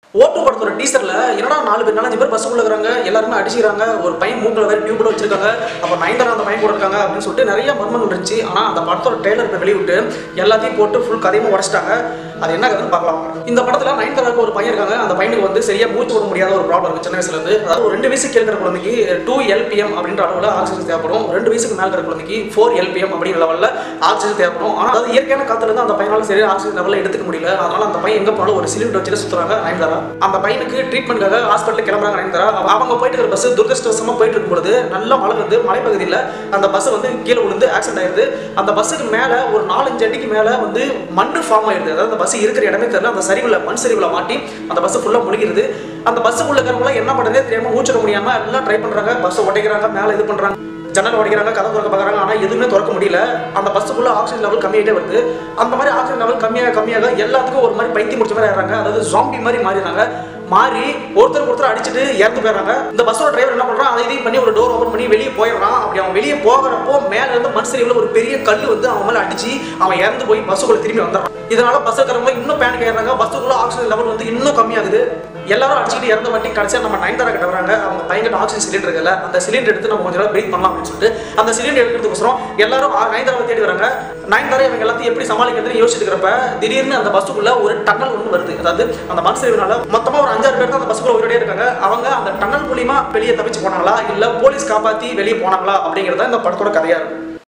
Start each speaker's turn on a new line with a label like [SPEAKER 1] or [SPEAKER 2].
[SPEAKER 1] ஓட்டு படத்தோட டீசர்ல என்னடா நாலு பேர் நாலஞ்சு பேர் பஸ்ஸுக்குள்ள இருக்கிறாங்க எல்லாருமே அடிச்சுக்கிறாங்க ஒரு பையன் மூக்கில் வேற டியூப்ல வச்சிருக்காங்க அப்புறம் நயன்தாரா அந்த பையன் கூட இருக்காங்க அப்படின்னு சொல்லிட்டு நிறைய மர்மங்கள் இருந்துச்சு ஆனா அந்த படத்தோட ட்ரெய்லர் இப்போ வெளியிட்டு எல்லாத்தையும் போட்டு ஃபுல் கதையும் உடச்சிட்டாங்க அது என்ன கதைன்னு பார்க்கலாம் இந்த படத்துல நயன்தாராக்கு ஒரு பையன் இருக்காங்க அந்த பையனுக்கு வந்து சரியா மூச்சு விட முடியாத ஒரு ப்ராப்ளம் இருக்கு சின்ன வயசுல இருந்து அதாவது ஒரு ரெண்டு வயசுக்கு இருக்கிற குழந்தைக்கு டூ எல்பிஎம் அப்படின்ற அளவில் ஆக்சிஜன் தேவைப்படும் ரெண்டு வயசுக்கு மேல இருக்கிற குழந்தைக்கு ஃபோர் எல்பிஎம் அப்படிங்கிற லெவலில் ஆக்சிஜன் தேவைப்படும் ஆனால் அது இயற்கையான காத்துல இருந்து அந்த பையனால சரியா ஆக்சிஜன் லெவலில் எடுத்துக்க முடியல அதனால அந்த பையன் எங்க போனாலும் ஒரு சிலிண்டர் வச்சுட்டு சுத்துறாங்க நயன்தாரா அந்த பையனுக்கு ட்ரீட்மெண்ட்காக ஹாஸ்பிட்டல் கிளம்புறாங்க நயன்தாரா அவ- அவங்க போயிட்டு இருக்கிற பஸ் துரதிருஷ்டவசமா போயிட்டு இருக்கும்பொழுது நல்ல மழை வந்து மலைப்பகுதியில் அந்த பஸ் வந்து கீழே விழுந்து ஆக்சிடென்ட் ஆயிருது அந்த பஸ்ஸுக்கு மேல ஒரு நாலஞ்சு அடிக்கு மேல வந்து மண்ணு ஃபார்ம் ஆயிருது அதாவது அந்த பஸ் இருக்கிற இடமே தெரியல அந்த சரிவில் மண் சரிவில் மாட்டி அந்த பஸ் ஃபுல்லாக முழுகிறது அந்த பஸ்ஸுக்குள்ள இருக்கிறவங்க என்ன பண்ணுறதே தெரியாம மூச்சிட முடியாம எல்லாம் ட்ரை பண்றாங்க பஸ்ஸை உடைக்கிறாங்க மேலே இது பண்றாங்க ஜன்னல் உடைக்கிறாங்க கதை திறக்க பார்க்குறாங்க ஆனால் எதுவுமே திறக்க முடியல அந்த பஸ்ஸுக்குள்ள ஆக்சிஜன் லெவல் கம்மியாகிட்டே வருது அந்த மாதிரி ஆக்சிஜன் லெவல் கம்மியாக கம்மியாக எல்லாத்துக்கும் ஒரு மாதிரி பைத்தியம் முடிச்ச மாதிரி ஆயிடுறாங்க அதாவது ஜாம்பி மாதிரி மாறிடுறாங்க மாறி ஒருத்தர் ஒருத்தர் அடிச்சுட்டு இறந்து போயிடுறாங்க இந்த பஸ்ஸோட டிரைவர் என்ன பண்றான் அதை இதையும் பண்ணி ஒரு டோர் ஓப்பன் பண்ணி வெளியே போயிடுறான் அப்படி அவன் வெளியே போகிறப்போ மேல இருந்து மண் சரிவில் ஒரு பெரிய கல் வந்து அவன் மேல அடிச்சு அவன் இறந்து போய் பஸ்ஸுக்குள்ள திரும்பி வந்துடுறான் இதனால பஸ் இருக்கிறவங்க இன்னும் பேனிக் ஆயிடுறாங்க பஸ்ஸுக்குள்ள ஆக்சிஜன் லெவல் வந்து இன்னும் கம்மியாகுது எல்லாரும் அடிச்சுட்டு இறந்த வாட்டி கடைசியா நம்ம நயன்தாரா கிட்ட வராங்க அவங்க பையன்கிட்ட ஆக்சிஜன் சிலிண்டர் இருக்குல்ல அந்த சிலிண்டர் எடுத்து நம்ம கொஞ்சம் நேரம் பிரீத் பண்ணலாம் அப்படின்னு சொல்லிட்டு அந்த சிலிண்டர் எடுக்கிறதுக்கோசரம் எல்லாரும் ஆ- நயன்தாராவை தேடி வராங்க நயன்தாரா இவங்க எல்லாத்தையும் எப்படி சமாளிக்கிறதுன்னு யோசிச்சுட்டு இருக்கிறப்ப திடீர்னு அந்த பஸ்ஸுக்குள்ள ஒரு டன்னல் ஒன்று வருது அதாவது அந்த மண் சரிவுனால மொத்தமா ஒரு அஞ்சாறு பேர் தான் அந்த பஸ்ஸுக்குள்ள உயிரோடய இருக்காங்க அவங்க அந்த டன்னல் மூலியமா வெளியே தப்பிச்சு போனாங்களா இல்ல போலீஸ் காப்பாத்தி வெளியே போனாங்களா அப்படிங்கறத இந்த படத்தோட கதையா இருக்கும்